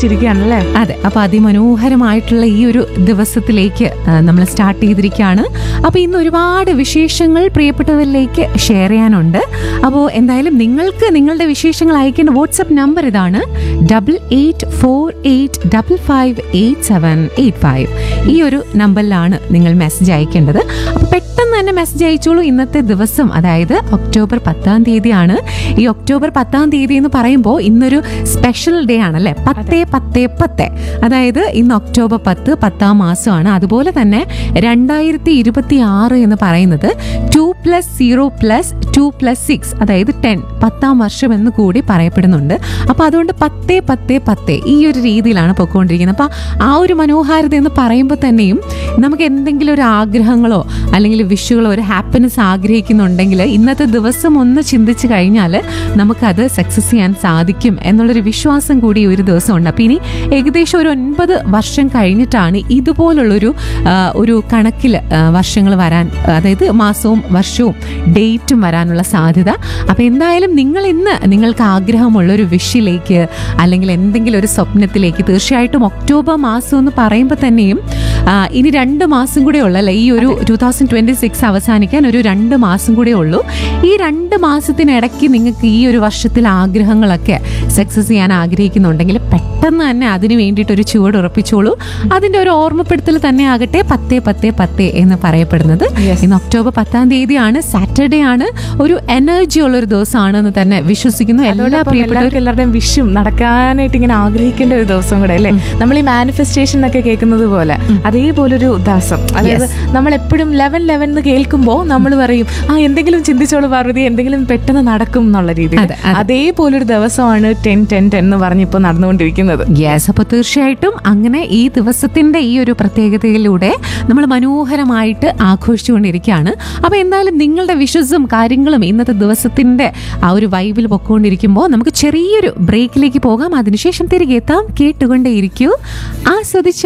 ആഘോഷിച്ചിരിക്കുകയാണല്ലേ അതെ അപ്പൊ അതിമനോഹരമായിട്ടുള്ള ഈ ഒരു ദിവസത്തിലേക്ക് നമ്മൾ സ്റ്റാർട്ട് ചെയ്തിരിക്കുകയാണ് അപ്പൊ ഇന്ന് ഒരുപാട് വിശേഷങ്ങൾ പ്രിയപ്പെട്ടവരിലേക്ക് ഷെയർ ചെയ്യാനുണ്ട് അപ്പോൾ എന്തായാലും നിങ്ങൾക്ക് നിങ്ങളുടെ വിശേഷങ്ങൾ അയക്കേണ്ട വാട്സപ്പ് നമ്പർ ഇതാണ് double eight four eight double five eight seven eight five ഈ ഒരു നമ്പറിലാണ് നിങ്ങൾ മെസ്സേജ് അയക്കേണ്ടത് അപ്പോൾ പെട്ടെന്ന് തന്നെ മെസ്സേജ് അയച്ചോളൂ ഇന്നത്തെ ദിവസം അതായത് ഒക്ടോബർ പത്താം തീയതിയാണ് ഈ ഒക്ടോബർ പത്താം തീയതി എന്ന് പറയുമ്പോൾ ഇന്നൊരു സ്പെഷ്യൽ ഡേ ആണല്ലേ പത്തേ പത്തേ പത്ത് അതായത് ഇന്ന് ഒക്ടോബർ പത്ത് പത്താം മാസമാണ് അതുപോലെ തന്നെ രണ്ടായിരത്തി ഇരുപത്തി ആറ് എന്ന് പറയുന്നത് two plus zero plus two plus six അതായത് ടെൻ പത്താം വർഷം എന്ന് കൂടി പറയപ്പെടുന്നുണ്ട് അപ്പോൾ അതുകൊണ്ട് പത്തേ പത്തേ പത്തേ ഈ ഒരു രീതിയിലാണ് പൊയ്ക്കൊണ്ടിരിക്കുന്നത് അപ്പോൾ ആ ഒരു മനോഹാരിത എന്ന് പറയുമ്പോൾ തന്നെയും നമുക്ക് എന്തെങ്കിലും ഒരു ആഗ്രഹങ്ങളോ അല്ലെങ്കിൽ വിഷുകളോ ഒരു ഹാപ്പിനെസ് ആഗ്രഹിക്കുന്നുണ്ടെങ്കിൽ ഇന്നത്തെ ദിവസം ഒന്ന് ചിന്തിച്ചു കഴിഞ്ഞാൽ നമുക്കത് സക്സസ് ചെയ്യാൻ സാധിക്കും എന്നുള്ളൊരു വിശ്വാസം കൂടി ഒരു ദിവസം ഉണ്ട് അപ്പോൾ ഇനി ഏകദേശം ഒരു ഒൻപത് വർഷം കഴിഞ്ഞിട്ടാണ് ഇതുപോലുള്ളൊരു ആ, ഒരു കണക്കിൽ വർഷങ്ങൾ വരാൻ അതായത് മാസവും വർഷവും ഡേറ്റും വരാനുള്ള സാധ്യത അപ്പോൾ എന്തായാലും നിങ്ങൾ ഇന്ന് നിങ്ങൾക്ക് ആഗ്രഹമുള്ള ഒരു വിഷിലേക്ക് അല്ലെങ്കിൽ എന്തെങ്കിലും ഒരു സ്വപ്നത്തിലേക്ക് തീർച്ചയായിട്ടും ഒക്ടോബർ മാസം എന്ന് പറയുമ്പോൾ തന്നെയും ആ, ഇനി രണ്ട് മാസം കൂടെ ഉള്ളല്ലേ ഈ ഒരു ടൂ തൗസൻഡ് ട്വന്റി സിക്സ് അവസാനിക്കാൻ ഒരു രണ്ട് മാസം കൂടെ ഉള്ളൂ ഈ രണ്ട് മാസത്തിനിടയ്ക്ക് നിങ്ങൾക്ക് ഈ ഒരു വർഷത്തിൽ ആഗ്രഹങ്ങളൊക്കെ സക്സസ് ചെയ്യാൻ ആഗ്രഹിക്കുന്നുണ്ടെങ്കിൽ പെട്ടെന്ന് തന്നെ അതിന് വേണ്ടിയിട്ട് ഒരു ചുവട് ഉറപ്പിച്ചോളൂ അതിന്റെ ഒരു ഓർമ്മപ്പെടുത്തൽ തന്നെ ആകട്ടെ പത്തേ പത്തേ പത്തേ എന്ന് പറയപ്പെടുന്നത് Yes. ഇന്ന് ഒക്ടോബർ പത്താം തീയതിയാണ് സാറ്റർഡേ ആണ് ഒരു എനർജി ഉള്ള ഒരു ദിവസമാണെന്ന് തന്നെ വിശ്വസിക്കുന്നു എല്ലാ അതോടൊപ്പം പ്രിയപ്പെട്ടവരും എല്ലാവർക്കും എല്ലാവരുടെയും വിഷും നടക്കാനായിട്ട് ഇങ്ങനെ ആഗ്രഹിക്കേണ്ട ഒരു ദിവസം കൂടെ അല്ലേ നമ്മൾ ഈ മാനിഫെസ്റ്റേഷൻ എന്നൊക്കെ കേൾക്കുന്നത് പോലെ അതേപോലൊരു ദിവസം അതായത് നമ്മൾ എപ്പോഴും ലെവൻ ലെവൻ എന്ന് കേൾക്കുമ്പോൾ നമ്മൾ പറയും ആ എന്തെങ്കിലും ചിന്തിച്ചോളൂ പാർവതി എന്തെങ്കിലും പെട്ടെന്ന് നടക്കും എന്നുള്ള രീതിയിൽ അതെ, അതെ. അതേപോലൊരു ദിവസമാണ് ടെൻ ടെൻ ടെൻ എന്ന് പറഞ്ഞ് ഇപ്പോൾ നടന്നുകൊണ്ടിരിക്കുന്നത് യെസ് അപ്പോൾ തീർച്ചയായിട്ടും അങ്ങനെ ഈ ദിവസത്തിന്റെ ഈ ഒരു പ്രത്യേകതയിലൂടെ നമ്മൾ മനോഹരമായിട്ട് ആഘോഷിച്ചുകൊണ്ടിരിക്കുകയാണ് അപ്പോൾ എന്തായാലും നിങ്ങളുടെ വിഷസും കാര്യങ്ങളും ഇന്നത്തെ ദിവസത്തിന്റെ ആ ഒരു വൈബിൽ പൊക്കോണ്ടിരിക്കുമ്പോൾ നമുക്ക് ചെറിയൊരു ബ്രേക്കിലേക്ക് പോകാം അതിനുശേഷം തിരികെ എത്താം കേട്ടുകൊണ്ടേയിരിക്കൂ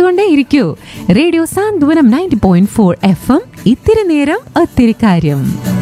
ആസ്വദിച്ചുകൊണ്ടേയിരിക്കൂ radio Santhwanam ninety point four F M ഇത്തിരി നേരം ഒത്തിരി കാര്യം